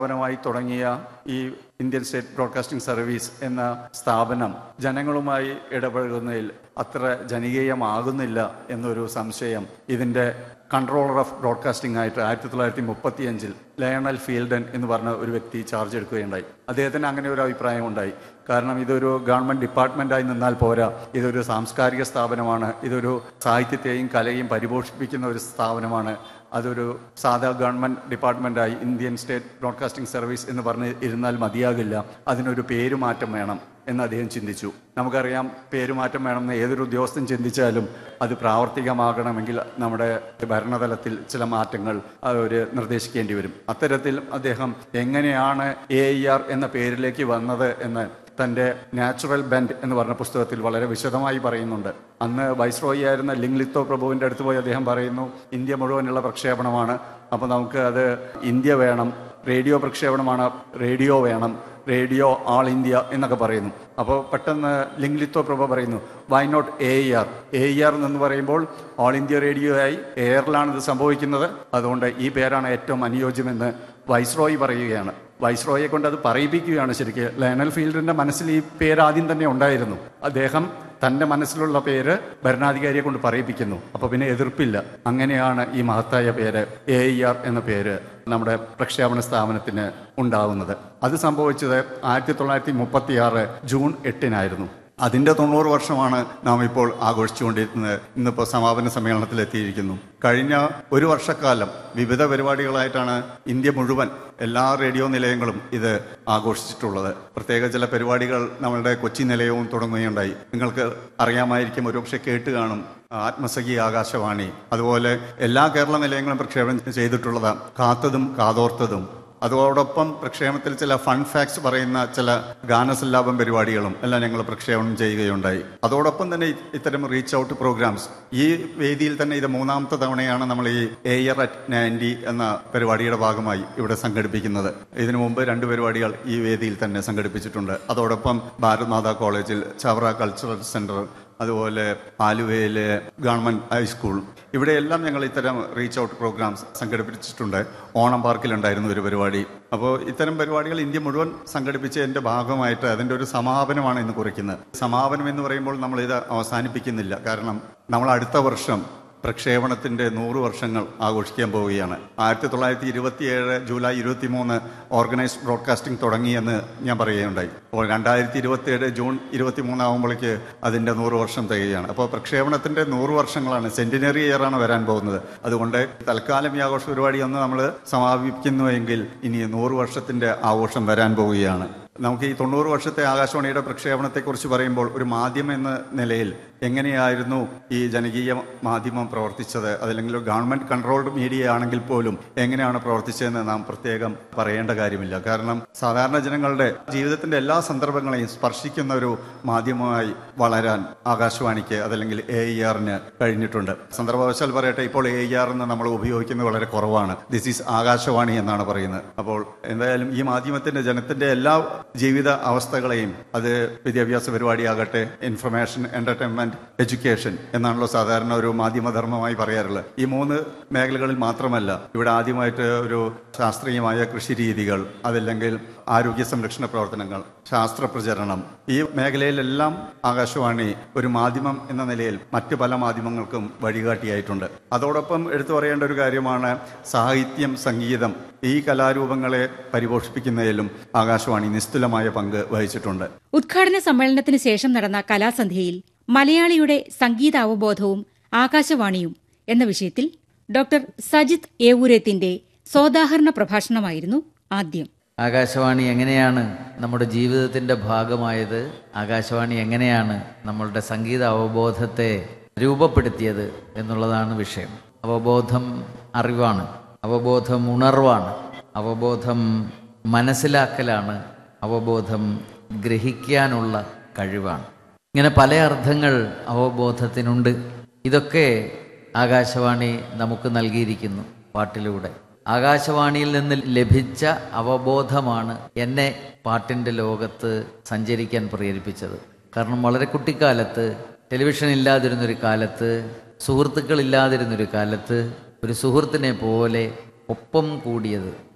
സ്ഥാപനമായി തുടങ്ങിയ ഈ Indian state broadcasting service എന്ന സ്ഥാപനം ജനങ്ങളുമായി ഇടപഴകുന്നതിൽ അത്ര ജനകീയമാകുന്നില്ല എന്നൊരു സംശയം ഇതിൻ്റെ കൺട്രോളർ ഓഫ് ബ്രോഡ്കാസ്റ്റിംഗ് ആയിട്ട് ആയിരത്തി തൊള്ളായിരത്തി മുപ്പത്തിയഞ്ചിൽ ലയണൽ ഫീൽഡൻ എന്ന് പറഞ്ഞ ഒരു വ്യക്തി ചാർജ് എടുക്കുകയുണ്ടായി അദ്ദേഹത്തിന് അങ്ങനെ ഒരു അഭിപ്രായം ഉണ്ടായി കാരണം ഇതൊരു ഗവൺമെൻറ് ഡിപ്പാർട്ട്മെൻറ്റായി നിന്നാൽ പോരാ ഇതൊരു സാംസ്കാരിക സ്ഥാപനമാണ് ഇതൊരു സാഹിത്യത്തെയും കലയും പരിപോഷിപ്പിക്കുന്ന ഒരു സ്ഥാപനമാണ് അതൊരു സാധാ ഗവൺമെൻറ് ഡിപ്പാർട്ട്മെൻറ്റായി ഇന്ത്യൻ സ്റ്റേറ്റ് ബ്രോഡ്കാസ്റ്റിംഗ് സർവീസ് എന്ന് പറഞ്ഞ് ഇരുന്നാൽ മതിയാകില്ല അതിനൊരു പേരുമാറ്റം വേണം എന്ന് അദ്ദേഹം ചിന്തിച്ചു നമുക്കറിയാം പേരുമാറ്റം വേണമെന്ന് ഏതൊരു ഉദ്യോഗസ്ഥൻ ചിന്തിച്ചാലും അത് പ്രാവർത്തികമാകണമെങ്കിൽ നമ്മുടെ ഭരണതലത്തിൽ ചില മാറ്റങ്ങൾ അവർ നിർദ്ദേശിക്കേണ്ടി വരും അത്തരത്തിൽ അദ്ദേഹം എങ്ങനെയാണ് എ ആർ എന്ന പേരിലേക്ക് വന്നത് എന്ന് തൻ്റെ നാച്ചുറൽ ബെൻഡ് എന്ന് പറഞ്ഞ പുസ്തകത്തിൽ വളരെ വിശദമായി പറയുന്നുണ്ട് അന്ന് വൈസ്രോയി ആയിരുന്ന ലിംഗ്ലിത്തോ പ്രഭുവിൻ്റെ അടുത്ത് പോയി അദ്ദേഹം പറയുന്നു ഇന്ത്യ മുഴുവനുള്ള പ്രക്ഷേപണമാണ് അപ്പോൾ നമുക്ക് അത് ഇന്ത്യ വേണം റേഡിയോ പ്രക്ഷേപണമാണ് റേഡിയോ വേണം റേഡിയോ ആൾ ഇന്ത്യ എന്നൊക്കെ പറയുന്നു അപ്പോൾ പെട്ടെന്ന് ലിംഗ്ലിത്തോ പ്രഭ പറയുന്നു why not A R A R എന്ന് പറയുമ്പോൾ ഓൾ ഇന്ത്യ റേഡിയോ ആയി എയറിലാണ് ഇത് സംഭവിക്കുന്നത് അതുകൊണ്ട് ഈ പേരാണ് ഏറ്റവും അനുയോജ്യമെന്ന് വൈസ്രോയി പറയുകയാണ് വൈസ്രോയെ കൊണ്ട് അത് പറയിപ്പിക്കുകയാണ് ശരിക്ക് ലയണൽ ഫീൽഡിന്റെ മനസ്സിൽ ഈ പേര് ആദ്യം തന്നെ ഉണ്ടായിരുന്നു അദ്ദേഹം തന്റെ മനസ്സിലുള്ള പേര് ഭരണാധികാരിയെ കൊണ്ട് പറയിപ്പിക്കുന്നു അപ്പൊ പിന്നെ എതിർപ്പില്ല അങ്ങനെയാണ് ഈ മഹത്തായ പേര് എ ആർ എന്ന പേര് നമ്മുടെ പ്രക്ഷേപണ സ്ഥാപനത്തിന് ഉണ്ടാവുന്നത് അത് സംഭവിച്ചത് ആയിരത്തി തൊള്ളായിരത്തി മുപ്പത്തി ആറ് ജൂൺ എട്ടിനായിരുന്നു അതിൻ്റെ തൊണ്ണൂറ് വർഷമാണ് നാം ഇപ്പോൾ ആഘോഷിച്ചുകൊണ്ടിരിക്കുന്നത് ഇന്നിപ്പോൾ സമാപന സമ്മേളനത്തിൽ എത്തിയിരിക്കുന്നു കഴിഞ്ഞ ഒരു വർഷക്കാലം വിവിധ പരിപാടികളായിട്ടാണ് ഇന്ത്യ മുഴുവൻ എല്ലാ റേഡിയോ നിലയങ്ങളും ഇത് ആഘോഷിച്ചിട്ടുള്ളത് പ്രത്യേക ചില പരിപാടികൾ നമ്മളുടെ കൊച്ചി നിലയവും തുടങ്ങുകയുണ്ടായി നിങ്ങൾക്ക് അറിയാമായിരിക്കും ഒരുപക്ഷെ കേട്ട് കാണും ആത്മസഖി ആകാശവാണി അതുപോലെ എല്ലാ കേരള നിലയങ്ങളും പ്രക്ഷേപണം ചെയ്തിട്ടുള്ളത് കാത്തതും കാതോർത്തതും അതോടൊപ്പം പ്രക്ഷേപണത്തിൽ ചില ഫൺ ഫാക്ട്സ് പറയുന്ന ചില ഗാനസല്ലാപം പരിപാടികളും എല്ലാം ഞങ്ങൾ പ്രക്ഷേപണം ചെയ്യുകയുണ്ടായി അതോടൊപ്പം തന്നെ ഇ- ഇത്തരം റീച്ച് ഔട്ട് പ്രോഗ്രാംസ് ഈ വേദിയിൽ തന്നെ ഇത് മൂന്നാമത്തെ തവണയാണ് നമ്മൾ ഈ എയർ അറ്റ് നയൻറ്റി എന്ന പരിപാടിയുടെ ഭാഗമായി ഇവിടെ സംഘടിപ്പിക്കുന്നത് ഇതിനു മുമ്പ് രണ്ട് പരിപാടികൾ ഈ വേദിയിൽ തന്നെ സംഘടിപ്പിച്ചിട്ടുണ്ട് അതോടൊപ്പം ഭാരത് മാതാ കോളേജിൽ ചവറ കൾച്ചറൽ സെന്റർ അതുപോലെ ആലുവയിലെ ഗവൺമെന്റ് ഹൈസ്കൂൾ ഇവിടെയെല്ലാം ഞങ്ങൾ ഇത്തരം റീച്ച് ഔട്ട് പ്രോഗ്രാംസ് സംഘടിപ്പിച്ചിട്ടുണ്ട് ഓണം പാർക്കിലുണ്ടായിരുന്നു ഒരു പരിപാടി അപ്പോൾ ഇത്തരം പരിപാടികൾ ഇന്ത്യ മുഴുവൻ സംഘടിപ്പിച്ചതിന്റെ ഭാഗമായിട്ട് അതിന്റെ ഒരു സമാപനമാണ് ഇന്ന് കുറിക്കുന്നത് സമാപനം എന്ന് പറയുമ്പോൾ നമ്മൾ ഇത് അവസാനിപ്പിക്കുന്നില്ല കാരണം നമ്മൾ അടുത്ത വർഷം പ്രക്ഷേപണത്തിന്റെ നൂറ് വർഷങ്ങൾ ആഘോഷിക്കാൻ പോവുകയാണ് ആയിരത്തി തൊള്ളായിരത്തി ഇരുപത്തിയേഴ് ജൂലൈ ഇരുപത്തി മൂന്ന് ഓർഗനൈസ്ഡ് ബ്രോഡ്കാസ്റ്റിംഗ് തുടങ്ങിയെന്ന് ഞാൻ പറയുകയുണ്ടായി അപ്പോൾ രണ്ടായിരത്തി ഇരുപത്തിയേഴ് ജൂൺ ഇരുപത്തി മൂന്നാകുമ്പോഴേക്ക് അതിന്റെ നൂറ് വർഷം തികയാണ് അപ്പോൾ പ്രക്ഷേപണത്തിന്റെ നൂറ് വർഷങ്ങളാണ് സെന്റിനറി ഇയർ ആണ് വരാൻ പോകുന്നത് അതുകൊണ്ട് തൽക്കാലം ഈ ആഘോഷ പരിപാടി ഒന്ന് നമ്മൾ സമാപിക്കുന്നുവെങ്കിൽ ഇനി നൂറ് വർഷത്തിന്റെ ആഘോഷം വരാൻ പോവുകയാണ് നമുക്ക് ഈ തൊണ്ണൂറ് വർഷത്തെ ആകാശവാണിയുടെ പ്രക്ഷേപണത്തെക്കുറിച്ച് പറയുമ്പോൾ ഒരു മാധ്യമം എന്ന നിലയിൽ എങ്ങനെയായിരുന്നു ഈ ജനകീയ മാധ്യമം പ്രവർത്തിച്ചത് അതല്ലെങ്കിൽ ഒരു ഗവൺമെന്റ് കൺട്രോൾഡ് മീഡിയ ആണെങ്കിൽ പോലും എങ്ങനെയാണ് പ്രവർത്തിച്ചതെന്ന് നാം പ്രത്യേകം പറയേണ്ട കാര്യമില്ല കാരണം സാധാരണ ജനങ്ങളുടെ ജീവിതത്തിന്റെ എല്ലാ സന്ദർഭങ്ങളെയും സ്പർശിക്കുന്ന ഒരു മാധ്യമമായി വളരാൻ ആകാശവാണിക്ക് അതല്ലെങ്കിൽ എ ഇ ആറിന് കഴിഞ്ഞിട്ടുണ്ട് സന്ദർഭവശാൽ പറയട്ടെ ഇപ്പോൾ എ ഇ ആർ എന്ന് നമ്മൾ ഉപയോഗിക്കുന്നത് വളരെ കുറവാണ് ദിസ് ഈസ് ആകാശവാണി എന്നാണ് പറയുന്നത് അപ്പോൾ എന്തായാലും ഈ മാധ്യമത്തിന്റെ ജനത്തിന്റെ എല്ലാ ജീവിത അവസ്ഥകളെയും അത് വിദ്യാഭ്യാസ പരിപാടിയാകട്ടെ ഇൻഫർമേഷൻ എന്റർടൈൻമെന്റ് എഡ്യൂക്കേഷൻ എന്നാണല്ലോ സാധാരണ ഒരു മാധ്യമധർമ്മമായി പറയാറുള്ളത് ഈ മൂന്ന് മേഖലകളിൽ മാത്രമല്ല ഇവിടെ ആദ്യമായിട്ട് ഒരു ശാസ്ത്രീയമായ കൃഷി രീതികൾ അതല്ലെങ്കിൽ ആരോഗ്യ സംരക്ഷണ പ്രവർത്തനങ്ങൾ ശാസ്ത്ര പ്രചരണം ഈ മേഖലയിലെല്ലാം ആകാശവാണി ഒരു മാധ്യമം എന്ന നിലയിൽ മറ്റു പല മാധ്യമങ്ങൾക്കും വഴികാട്ടിയായിട്ടുണ്ട് അതോടൊപ്പം എടുത്തു പറയേണ്ട ഒരു കാര്യമാണ് സാഹിത്യം സംഗീതം ഈ കലാരൂപങ്ങളെ പരിപോഷിപ്പിക്കുന്നതിലും ആകാശവാണി നിസ്തുലമായ പങ്ക് വഹിച്ചിട്ടുണ്ട് ഉദ്ഘാടന സമ്മേളനത്തിന് ശേഷം നടന്ന കലാസന്ധ്യയിൽ മലയാളിയുടെ സംഗീതാവബോധവും ആകാശവാണിയും എന്ന വിഷയത്തിൽ ഡോക്ടർ സജിത് ഏവൂരത്തിന്റെ സോദാഹരണ പ്രഭാഷണമായിരുന്നു ആദ്യം ആകാശവാണി എങ്ങനെയാണ് നമ്മുടെ ജീവിതത്തിൻ്റെ ഭാഗമായത് ആകാശവാണി എങ്ങനെയാണ് നമ്മളുടെ സംഗീത അവബോധത്തെ രൂപപ്പെടുത്തിയത് എന്നുള്ളതാണ് വിഷയം അവബോധം അറിവാണ് അവബോധം ഉണർവാണ് അവബോധം മനസ്സിലാക്കലാണ് അവബോധം ഗ്രഹിക്കാനുള്ള കഴിവാണ് ഇങ്ങനെ പല അർത്ഥങ്ങൾ അവബോധത്തിനുണ്ട് ഇതൊക്കെ ആകാശവാണി നമുക്ക് നൽകിയിരിക്കുന്നു പാട്ടിലൂടെ ആകാശവാണിയിൽ നിന്ന് ലഭിച്ച അവബോധമാണ് എന്നെ പാട്ടിൻ്റെ ലോകത്ത് സഞ്ചരിക്കാൻ പ്രേരിപ്പിച്ചത് കാരണം വളരെ കുട്ടിക്കാലത്ത് ടെലിവിഷൻ ഇല്ലാതിരുന്നൊരു കാലത്ത് സുഹൃത്തുക്കളില്ലാതിരുന്നൊരു കാലത്ത് ഒരു സുഹൃത്തിനെ പോലെ ഒപ്പം കൂടിയത്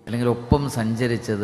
അല്ലെങ്കിൽ ഒപ്പം സഞ്ചരിച്ചത്